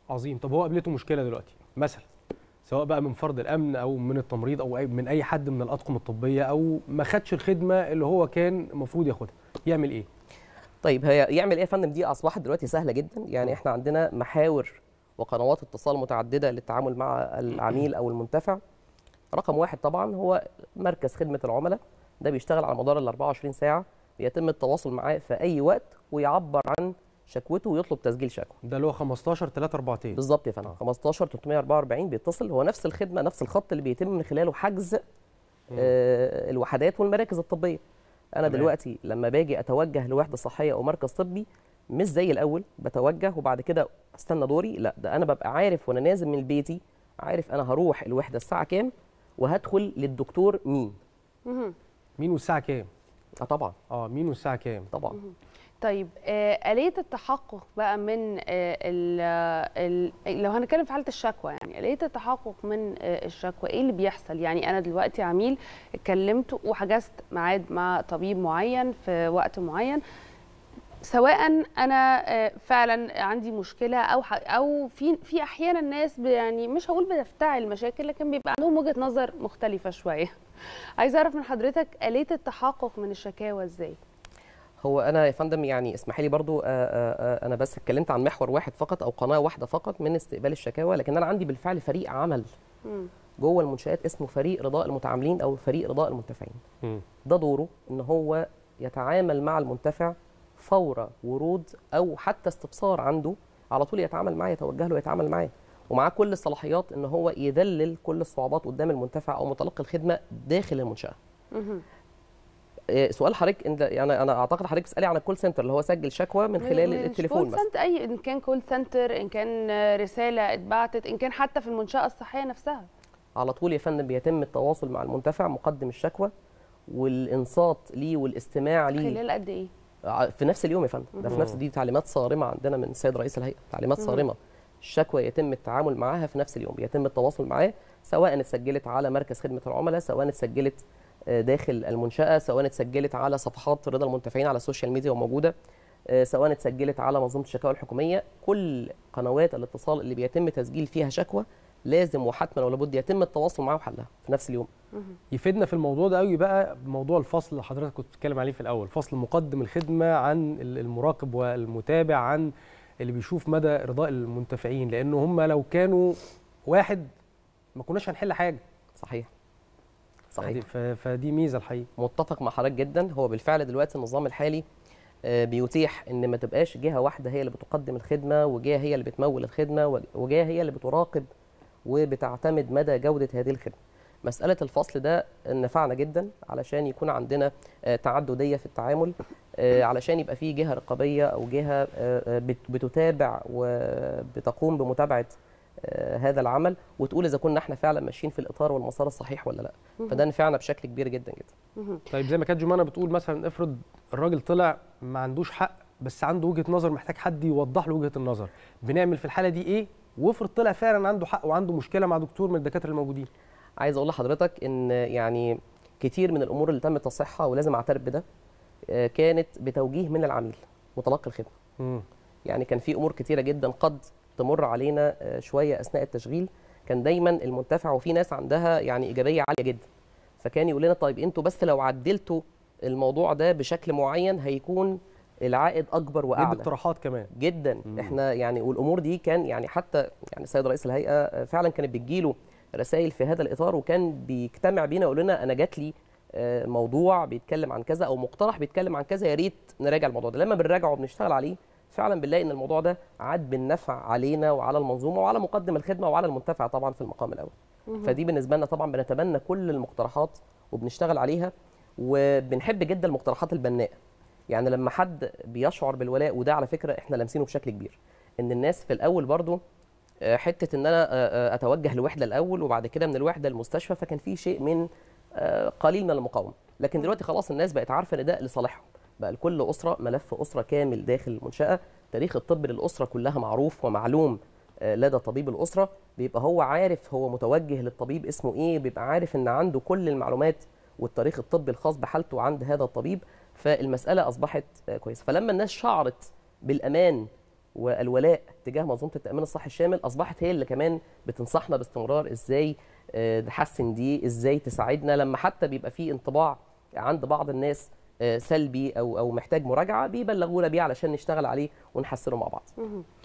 عظيم طب هو قابلته مشكله دلوقتي مثلا سواء بقى من فرد الامن او من التمريض او أي من اي حد من الاطقم الطبيه او ما خدش الخدمه اللي هو كان المفروض ياخدها يعمل ايه طيب هي يعمل ايه يا فندم دي اصبحت دلوقتي سهله جدا يعني احنا عندنا محاور وقنوات اتصال متعدده للتعامل مع العميل او المنتفع رقم واحد طبعا هو مركز خدمه العملاء ده بيشتغل على مدار ال 24 ساعه بيتم التواصل معاه في اي وقت ويعبر عن شكوته ويطلب تسجيل شكوى ده اللي هو 15 3 4 بالظبط يا فندم 15 344 بيتصل هو نفس الخدمه نفس الخط اللي بيتم من خلاله حجز آه الوحدات والمراكز الطبيه انا تمام. دلوقتي لما باجي اتوجه لوحده صحيه او مركز طبي مش زي الاول بتوجه وبعد كده استنى دوري لا ده انا ببقى عارف وانا نازل من بيتي عارف انا هروح الوحده الساعه كام وهدخل للدكتور مين مهم. مين والساعه كام اه طبعا اه مين والساعه كام طبعا طيب آه، آلية التحقق بقى من آه، ال ال لو هنتكلم في حالة الشكوى يعني آلية التحقق من آه، الشكوى ايه اللي بيحصل يعني انا دلوقتي عميل اتكلمت وحجزت ميعاد مع طبيب معين في وقت معين سواء انا آه، فعلا عندي مشكله او ح- او في في احيانا ناس ب- يعني مش هقول بتفتعل مشاكل لكن بيبقى عندهم وجهه نظر مختلفه شويه عايزه اعرف من حضرتك آلية التحقق من الشكاوى ازاي هو انا يا فندم يعني اسمحي لي برضو آه، آه، آه، انا بس اتكلمت عن محور واحد فقط او قناه واحده فقط من استقبال الشكاوى لكن انا عندي بالفعل فريق عمل مم. جوه المنشات اسمه فريق رضاء المتعاملين او فريق رضاء المنتفعين مم. ده دوره ان هو يتعامل مع المنتفع فور ورود او حتى استفسار عنده على طول يتعامل معاه يتوجه له يتعامل معاه ومعاه كل الصلاحيات ان هو يذلل كل الصعوبات قدام المنتفع او متلقي الخدمه داخل المنشاه مهم. إيه، سؤال حضرتك انت يعني انا اعتقد حضرتك بتسالي عن الكول سنتر اللي هو سجل شكوى من خلال مش التليفون كول مثلا سنتر اي ان كان كول سنتر ان كان رساله اتبعتت ان كان حتى في المنشاه الصحيه نفسها على طول يا فندم بيتم التواصل مع المنتفع مقدم الشكوى والانصات ليه والاستماع ليه خلال قد ايه ع- في نفس اليوم يا فندم ده في مم. نفس دي تعليمات صارمه عندنا من السيد رئيس الهيئه تعليمات صارمه الشكوى يتم التعامل معاها في نفس اليوم يتم التواصل معاه سواء اتسجلت على مركز خدمه العملاء سواء اتسجلت آه، داخل المنشاه سواء اتسجلت على صفحات رضا المنتفعين على السوشيال ميديا وموجوده آه، سواء اتسجلت على منظومه الشكاوى الحكوميه كل قنوات الاتصال اللي بيتم تسجيل فيها شكوى لازم وحتما ولا بد يتم التواصل معاه وحلها في نفس اليوم يفيدنا في الموضوع ده قوي بقى موضوع الفصل اللي حضرتك كنت بتتكلم عليه في الاول فصل مقدم الخدمه عن ال- المراقب والمتابع عن اللي بيشوف مدى ارضاء المنتفعين لان هم لو كانوا واحد ما كناش هنحل حاجه صحيح فدي, صحيح ف- فدي ميزه الحقيقه متفق مع حضرتك جدا هو بالفعل دلوقتي النظام الحالي آه، بيتيح ان ما تبقاش جهه واحده هي اللي بتقدم الخدمه وجهه هي اللي بتمول الخدمه وج- وجهه هي اللي بتراقب وبتعتمد مدى جوده هذه الخدمه مساله الفصل ده نفعنا جدا علشان يكون عندنا آه، تعدديه في التعامل آه، علشان يبقى في جهه رقابيه او جهه آه، آه، بت- بتتابع وبتقوم بمتابعه آه، هذا العمل وتقول اذا كنا احنا فعلا ماشيين في الاطار والمسار الصحيح ولا لا فده نفعنا بشكل كبير جدا جدا طيب زي ما كانت جمانه بتقول مثلا افرض الراجل طلع ما عندوش حق بس عنده وجهه نظر محتاج حد يوضح له وجهه النظر بنعمل في الحاله دي ايه وافرض طلع فعلا عنده حق وعنده مشكله مع دكتور من الدكاتره الموجودين عايز اقول لحضرتك ان يعني كتير من الامور اللي تم تصحيحها ولازم اعترف بده آه، كانت بتوجيه من العميل متلقي الخدمه مم. يعني كان في امور كتيره جدا قد تمر علينا آه، شويه اثناء التشغيل كان دايما المنتفع وفي ناس عندها يعني ايجابيه عاليه جدا فكان يقول لنا طيب انتوا بس لو عدلتوا الموضوع ده بشكل معين هيكون العائد اكبر ندي واعلى اقتراحات كمان جدا مم. احنا يعني والامور دي كان يعني حتى يعني السيد رئيس الهيئه آه، فعلا كانت بتجيله رسائل في هذا الاطار وكان بيجتمع بينا ويقول لنا انا جات لي آه، موضوع بيتكلم عن كذا او مقترح بيتكلم عن كذا يا ريت نراجع الموضوع ده لما بنراجعه وبنشتغل عليه فعلا بنلاقي ان الموضوع ده عاد بالنفع علينا وعلى المنظومه وعلى مقدم الخدمه وعلى المنتفع طبعا في المقام الاول فدي بالنسبه لنا طبعا بنتبنى كل المقترحات وبنشتغل عليها وبنحب جدا المقترحات البناءه يعني لما حد بيشعر بالولاء وده على فكره احنا لامسينه بشكل كبير ان الناس في الاول برضو آه، حته ان انا آه، آه، اتوجه لوحده الاول وبعد كده من الوحده المستشفى فكان في شيء من آه، قليل من المقاومه لكن دلوقتي خلاص الناس بقت عارفه ان ده لصالحهم بقى لكل اسره ملف اسره كامل داخل المنشاه تاريخ الطب للاسره كلها معروف ومعلوم آه، لدى طبيب الاسره بيبقى هو عارف هو متوجه للطبيب اسمه ايه بيبقى عارف ان عنده كل المعلومات والتاريخ الطبي الخاص بحالته عند هذا الطبيب فالمساله اصبحت آه، كويسه فلما الناس شعرت بالامان والولاء تجاه منظومه التامين الصحي الشامل اصبحت هي اللي كمان بتنصحنا باستمرار ازاي آه، نحسن دي ازاي تساعدنا لما حتى بيبقى في انطباع عند بعض الناس آه، سلبي او او محتاج مراجعه بيبلغونا بيه علشان نشتغل عليه ونحسنه مع بعض مهم.